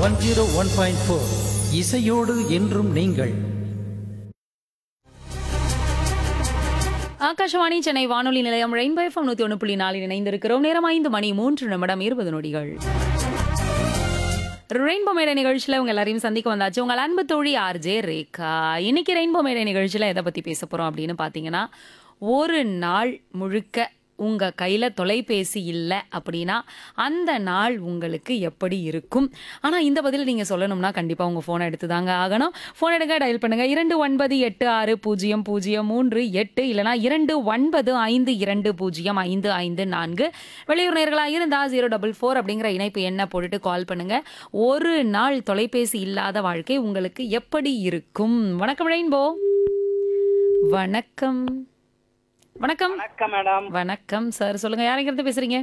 One zero one point four இசையோடு என்றும் நீங்கள் ஆகாஷவாணி சென்னை வானொலி நிலையம் ரெயின்போ எஃப்எம் நூத்தி ஒன்று புள்ளி நாலில் இணைந்திருக்கிறோம் நேரம் ஐந்து மணி மூன்று நிமிடம் இருபது நொடிகள் ரெயின்போ மேடை நிகழ்ச்சியில உங்க எல்லாரையும் சந்திக்க வந்தாச்சு உங்கள் அன்பு தோழி ஆர்ஜே ரேகா இன்னைக்கு ரெயின்போ மேடை நிகழ்ச்சியில எதை பத்தி பேச போறோம் அப்படின்னு பாத்தீங்கன்னா ஒரு நாள் முழுக்க உங்க கையில தொலைபேசி இல்லை அப்படின்னா அந்த நாள் உங்களுக்கு எப்படி இருக்கும் ஆனா இந்த பதில் நீங்க சொல்லணும்னா கண்டிப்பா உங்க போனை எடுத்து தாங்க ஆகணும் போன் எடுங்க டயல் பண்ணுங்க இரண்டு ஒன்பது எட்டு ஆறு பூஜ்ஜியம் பூஜ்ஜியம் மூன்று எட்டு இல்லனா இரண்டு ஒன்பது ஐந்து இரண்டு பூஜ்ஜியம் ஐந்து ஐந்து நான்கு வெளியூர் நேர்களா இருந்தா ஜீரோ டபுள் ஃபோர் அப்படிங்கிற இணைப்பு என்ன போட்டுட்டு கால் பண்ணுங்க ஒரு நாள் தொலைபேசி இல்லாத வாழ்க்கை உங்களுக்கு எப்படி இருக்கும் வணக்கம் ரெயின்போ வணக்கம் வணக்கம் வணக்கம் மேடம் வணக்கம் சார் சொல்லுங்க யாருங்கிறது பேசுறீங்க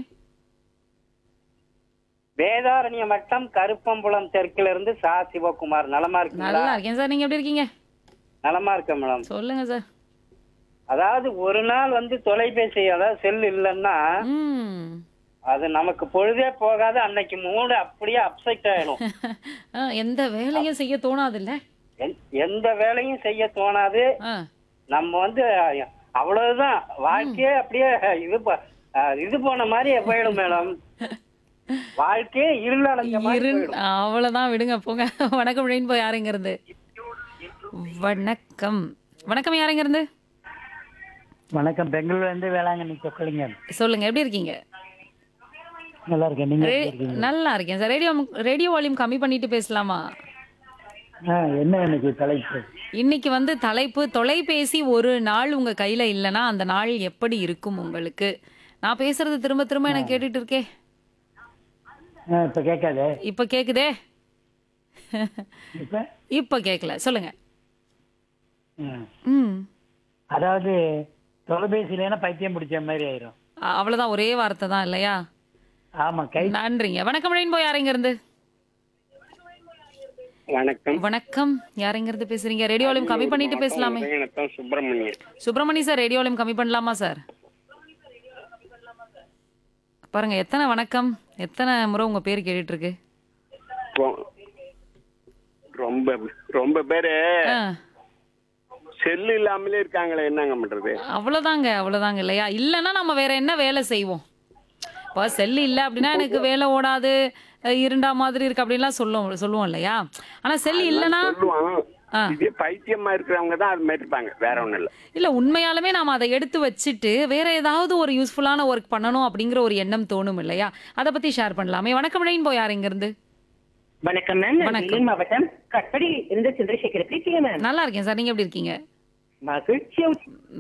வேதாரண்ய மட்டம் கருப்பம்புலம் தெற்குல இருந்து சா சிவகுமார் நலமா இருக்கீங்களா நல்லா இருக்கேன் சார் நீங்க எப்படி இருக்கீங்க நலமா இருக்கேன் மேடம் சொல்லுங்க சார் அதாவது ஒரு நாள் வந்து தொலைபேசி அதாவது செல் இல்லைன்னா ம் அது நமக்கு பொழுதே போகாது அன்னைக்கு மூடு அப்படியே அப்செட் ஆயிடும் ஆ, எந்த வேலையும் செய்ய தோணாதுல்ல எந்- எந்த வேலையும் செய்ய தோணாது ஆ நம்ம வந்து அவ்வளவுதான் வாழ்க்கையே அப்படியே இது ப- அஹ் இது போன மாதிரி போயிடும் மேடம் வாழ்க்கையே இருளடைஞ்ச மாதிரி இரு போயிடும் அவ்வளவுதான் விடுங்க போங்க வணக்கம் ரெயின்போ யாருங்க இருந்து வணக்கம் வணக்கம் யாருங்க இருந்து வணக்கம் பெங்களூர்ல இருந்து வேளாங்கண்ணி சொக்கலிங்க சொல்லுங்க எப்படி இருக்கீங்க நல்லா இருக்கேன் நீங்க ரே- எப்படி இருக்கீங்க? நல்லா இருக்கேன் சார் ரேடியோ ரேடியோ வால்யூம் கம்மி பண்ணிட்டு பேசலாமா ஆ, என்ன எனக்கு தலைப்பு இன்னைக்கு வந்து தலைப்பு தொலைபேசி ஒரு நாள் உங்க கையில இல்லனா அந்த நாள் எப்படி இருக்கும் உங்களுக்கு நான் பேசுறது திரும்ப திரும்ப எனக்கு கேட்டுட்டு இருக்கே ஆ, இப்ப கேட்காதே இப்ப கேக்குதே இப்ப இப்ப கேக்கல சொல்லுங்க ம். ம் அதாவது தொலைபேசி இல்லைன்னா பைத்தியம் பிடிச்ச மாதிரி ஆயிரும் அ- அவ்வளவுதான் ஒரே வார்த்தை தான் இல்லையா ஆமா கை நன்றிங்க வணக்கம் ரெயின்போ யாருங்க இருந்து வணக்கம் வணக்கம் யாருங்க இருந்து பேசுறீங்க ரேடியோ வால்யூம் கம்மி பண்ணிட்டு பேசலாமே வணக்கம் Subramanian Subramani sir radio volume கம்மி பண்ணலாமா சார் பாருங்க எத்தனை வணக்கம் எத்தனை முறை உங்க பேர் கேட்டுட்டு இருக்கு ரொ- ரொம்ப ரொம்ப பேரு ஆ, செல்லு இல்லாமலே இருக்காங்களே என்னங்க பண்றது அவ்வளவுதாங்க அவ்வளவுதாங்க இல்லையா இல்லைன்னா நம்ம வேற என்ன வேலை செய்வோம் இப்போ செல்லு இல்லை அப்படின்னா எனக்கு வேலை ஓடாது அஹ் இருண்டா மாதிரி இருக்கு அப்படின்லாம் சொல்லுவோம் சொல்லுவோம் இல்லையா ஆனா செல்லு இல்லைன்னா சொல்லுவான் ஆ. இதே பைத்தியமா இருக்கிறவங்க தான் அது மாதிரி இருப்பாங்க வேற ஒண்ணும் இல்ல இல்ல உண்மையாலுமே நாம அதை எடுத்து வச்சுட்டு வேற ஏதாவது ஒரு யூஸ்ஃபுல்லான ஒர்க் பண்ணணும் அப்படிங்கிற ஒரு எண்ணம் தோணும் இல்லையா அதை பத்தி ஷேர் பண்ணலாமே வணக்கம் ரெயின்போ யார் இங்க இருந்து வணக்கம் மேம் நான் வணக்கம். வேலூர் மாவட்டம் கட்படி இருந்து சந்திரசேகர் எப்படி இருக்கீங்க மேம் நல்லா இருக்கேன் சார் நீங்க எப்படி இருக்கீங்க மகிழ்ச்சியா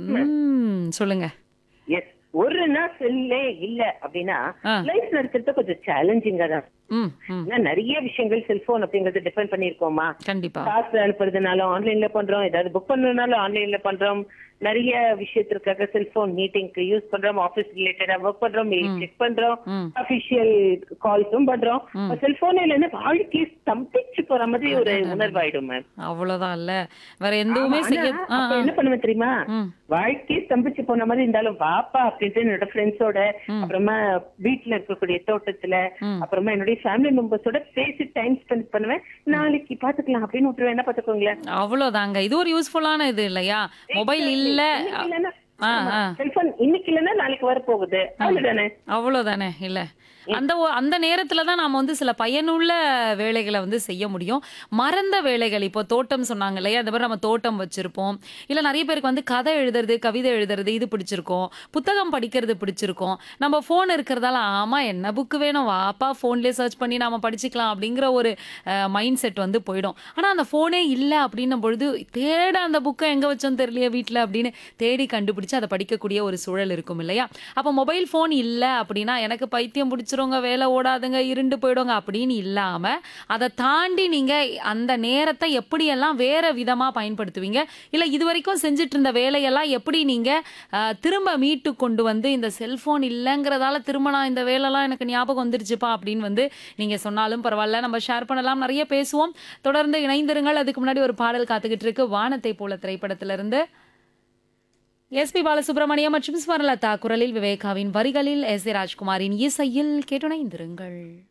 ம் சொல்லுங்க எஸ் ஒரு நாள் செல்லே இல்ல அப்படின்னா ஆ. லைஃப் நடத்துறது கொஞ்சம் சேலஞ்சிங்கா தான் ம் ம் ஏன்னா நிறைய விஷயங்கள் செல்போன் அப்படிங்கறது டிபெண்ட் பண்ணிருக்கோமா கண்டிப்பா காசு அனுப்புறதுனாலும் ஆன்லைன்ல பண்றோம் ஏதாவது புக் பண்ணணும்னாலும் ஆன்லைன்ல பண்றோம் நிறைய விஷயத்திற்காக செல்போன் மீட்டிங்க்கு யூஸ் பண்றோம் ஆபீஸ் ரிலேட்டடா ஒர்க் பண்றோம் மெயில் செக் பண்றோம் ம். அபிஷியல் கால்ஸும் பண்றோம் செல்போன் இல்லைன்னா வாழ்க்கையை ஸ்தம்பிச்சு போற மாதிரி ஒரு உணர்வாயிடும் மேம் அவ்வளவுதான் இல்ல வேற எதுவுமே ஆமா, செய்ய ஆனா, ஆ, அப்ப ஆ. என்ன பண்ணுவேன் தெரியுமா ம். வாழ்க்கையே ஸ்தம்பிச்சு போன மாதிரி இருந்தாலும் வாப்பா அப்படின்ட்டு என்னோட ஃப்ரெண்ட்ஸோட அப்புறமா வீட்டுல இருக்கக்கூடிய தோட்டத்துல அப்புறமா என்னுடைய ஃபேமிலி மெம்பர்ஸோட பேசி டைம் ஸ்பெண்ட் பண்ணுவேன் நாளைக்கு பாத்துக்கலாம் அப்படின்னு விட்டுருவேன் என்ன பாத்துக்கோங்களேன் அவ்வளவுதாங்க இது ஒரு யூஸ்ஃபுல்லான இது இல்லையா மொபைல் இல்ல ஆ ஆ செல்போன் இன்னைக்கு இல்லைன்னா நாளைக்கு வர போகுது அவ்வளவுதானே அவ்வளவுதானே இல்ல அந்த ஒ- அந்த நேரத்துல தான் நாம வந்து சில பயனுள்ள வேலைகளை வந்து செய்ய முடியும் மறந்த வேலைகள் இப்போ தோட்டம் சொன்னாங்க இல்லையா அந்த மாதிரி நம்ம தோட்டம் வச்சிருப்போம் இல்ல நிறைய பேருக்கு வந்து கதை எழுதுறது கவிதை எழுதுறது இது பிடிச்சிருக்கும் புத்தகம் படிக்கிறது பிடிச்சிருக்கும் நம்ம ஃபோன் இருக்கிறதால ஆமா என்ன புக்கு வேணும் வாப்பா ஃபோன்லேயே சர்ச் பண்ணி நாம படிச்சுக்கலாம் அப்படிங்கிற ஒரு மைண்ட் செட் வந்து போயிடும் ஆனா அந்த ஃபோனே இல்ல அப்படின்னும் பொழுது தேட அந்த புக்கை எங்க வச்சோம் தெரியலையே வீட்ல அப்படின்னு தேடி கண்டுபிடிச்சு அதை படிக்கக்கூடிய ஒரு சூழல் இருக்கும் இல்லையா அப்ப மொபைல் ஃபோன் இல்ல அப்படின்னா எனக்கு பைத்தியம் பிடிச்சிருங்க வேலை ஓடாதுங்க இருண்டு போயிடுங்க அப்படின்னு இல்லாம அதை தாண்டி நீங்க அந்த நேரத்தை எப்படியெல்லாம் வேற விதமா பயன்படுத்துவீங்க இல்ல இது வரைக்கும் செஞ்சுட்டு இருந்த வேலையெல்லாம் எப்படி நீங்க அஹ், திரும்ப மீட்டு கொண்டு வந்து இந்த செல்போன் இல்லைங்கிறதால திரும்ப நான் இந்த வேலைலாம் எனக்கு ஞாபகம் வந்துருச்சுப்பா அப்படின்னு வந்து நீங்க சொன்னாலும் பரவாயில்ல நம்ம ஷேர் பண்ணலாம் நிறைய பேசுவோம் தொடர்ந்து இணைந்திருங்கள் அதுக்கு முன்னாடி ஒரு பாடல் காத்துக்கிட்டு இருக்கு வானத்தை போல திரைப்படத்திலிருந்து எஸ்பி பாலசுப்ரமணியம் மற்றும் ஸ்வர்ணலதா குரலில் விவேகாவின் வரிகளில் எஸ் ஏ ராஜ்குமாரின் இசையில் கேட்டுணைந்திருங்கள்